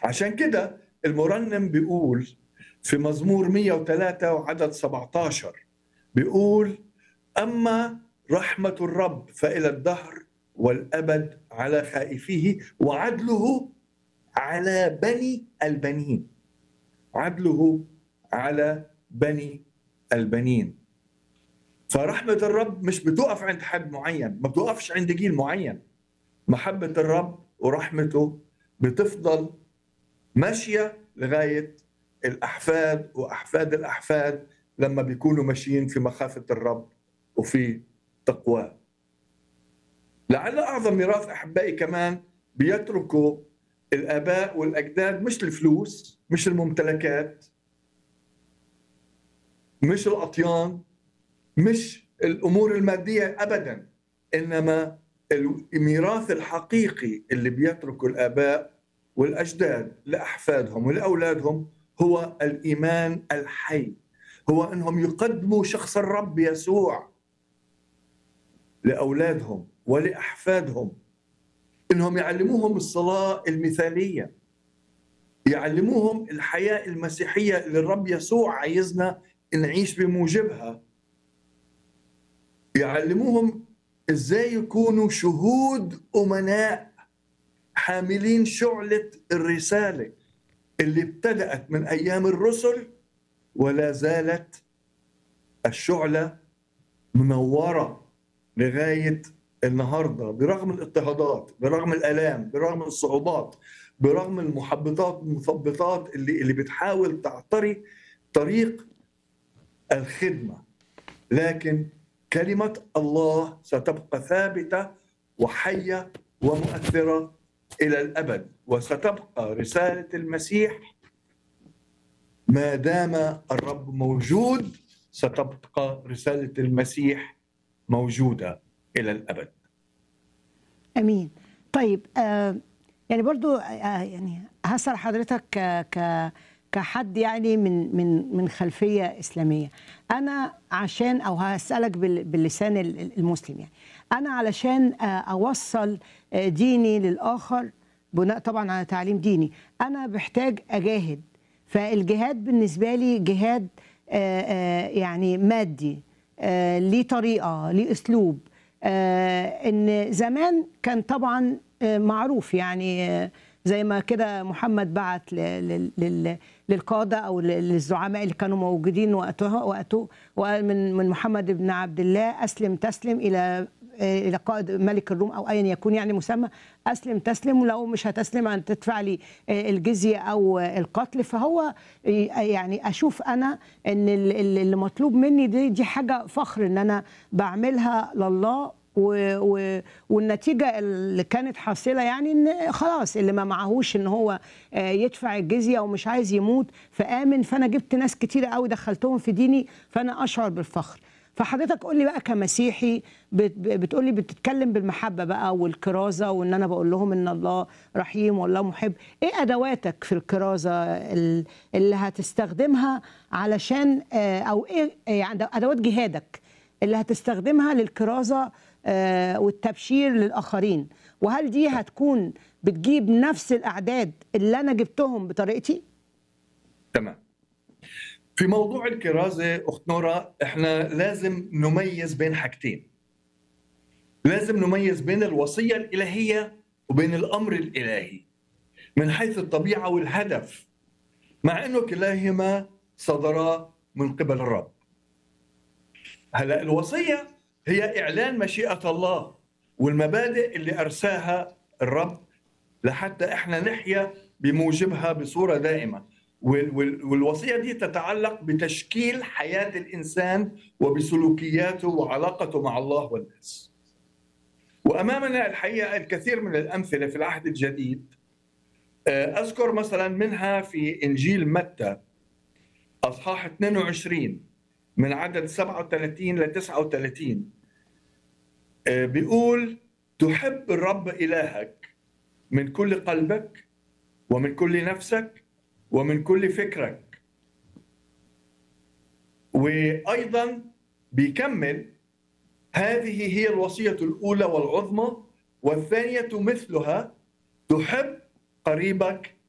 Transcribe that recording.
عشان كده المرنم بيقول في مزمور 103 وعدد 17 بيقول أما رحمة الرب فإلى الدهر والأبد على خائفيه وعدله على بني البنين عدله على بني البنين فرحمة الرب مش بتوقف عند حد معين ما بتوقفش عند جيل معين محبة الرب ورحمته بتفضل ماشية لغاية الأحفاد وأحفاد الأحفاد لما بيكونوا ماشيين في مخافة الرب وفي تقواه لعل أعظم ميراث أحبائي كمان بيتركوا الآباء والأجداد مش الفلوس مش الممتلكات مش الأطيان مش الأمور المادية أبدا إنما الميراث الحقيقي اللي بيتركه الآباء والأجداد لأحفادهم ولأولادهم هو الإيمان الحي هو أنهم يقدموا شخص الرب يسوع لأولادهم ولأحفادهم انهم يعلموهم الصلاه المثاليه يعلموهم الحياه المسيحيه اللي الرب يسوع عايزنا نعيش بموجبها يعلموهم ازاي يكونوا شهود امناء حاملين شعله الرساله اللي ابتدات من ايام الرسل ولا زالت الشعله منوره لغايه النهارده برغم الاضطهادات برغم الالام برغم الصعوبات برغم المحبطات المثبطات اللي اللي بتحاول تعتري طريق الخدمه لكن كلمه الله ستبقى ثابته وحيه ومؤثره الى الابد وستبقى رساله المسيح ما دام الرب موجود ستبقى رساله المسيح موجوده الى الابد امين طيب آه يعني برضو آه يعني هسأل حضرتك ك ك كحد يعني من من من خلفيه اسلاميه انا عشان او هسالك بال- باللسان ال- المسلم يعني انا علشان آه، اوصل آه، ديني للاخر بناء طبعا على تعليم ديني انا بحتاج اجاهد فالجهاد بالنسبه لي جهاد آه، آه، يعني مادي آه، ليه طريقه ليه اسلوب آه، ان زمان كان طبعا آه، معروف يعني آه، زي ما كده محمد بعت ل- لل- لل- للقاده او ل- للزعماء اللي كانوا موجودين وقتها وقته وقال من من محمد بن عبد الله اسلم تسلم الى آه، الى قائد ملك الروم او ايا يكون يعني مسمى اسلم تسلم ولو مش هتسلم ان تدفع لي آه، الجزيه او آه، القتل فهو آه، يعني اشوف انا ان ال- ال- اللي مطلوب مني دي دي حاجه فخر ان انا بعملها لله و و والنتيجه اللي كانت حاصله يعني ان خلاص اللي ما معهوش ان هو آه، يدفع الجزيه ومش عايز يموت فامن فانا جبت ناس كتير قوي دخلتهم في ديني فانا اشعر بالفخر فحضرتك قول لي بقى كمسيحي بت- بتقول لي بتتكلم بالمحبه بقى والكرازه وان انا بقول لهم ان الله رحيم والله محب ايه ادواتك في الكرازه ال- اللي هتستخدمها علشان آه، او ايه يعني ادوات جهادك اللي هتستخدمها للكرازه آه، والتبشير للاخرين وهل دي هتكون بتجيب نفس الاعداد اللي انا جبتهم بطريقتي تمام في موضوع الكرازة أخت نورا إحنا لازم نميز بين حاجتين لازم نميز بين الوصية الإلهية وبين الأمر الإلهي من حيث الطبيعة والهدف مع أنه كلاهما صدرا من قبل الرب هلا الوصية هي إعلان مشيئة الله والمبادئ اللي أرساها الرب لحتى إحنا نحيا بموجبها بصورة دائمة وال- وال- والوصية دي تتعلق بتشكيل حياة الإنسان وبسلوكياته وعلاقته مع الله والناس وأمامنا الحقيقة الكثير من الأمثلة في العهد الجديد آه، أذكر مثلا منها في إنجيل متى أصحاح 22 من عدد 37 ل 39 آه، بيقول تحب الرب إلهك من كل قلبك ومن كل نفسك ومن كل فكرك وايضا بيكمل هذه هي الوصيه الاولى والعظمى والثانيه مثلها تحب قريبك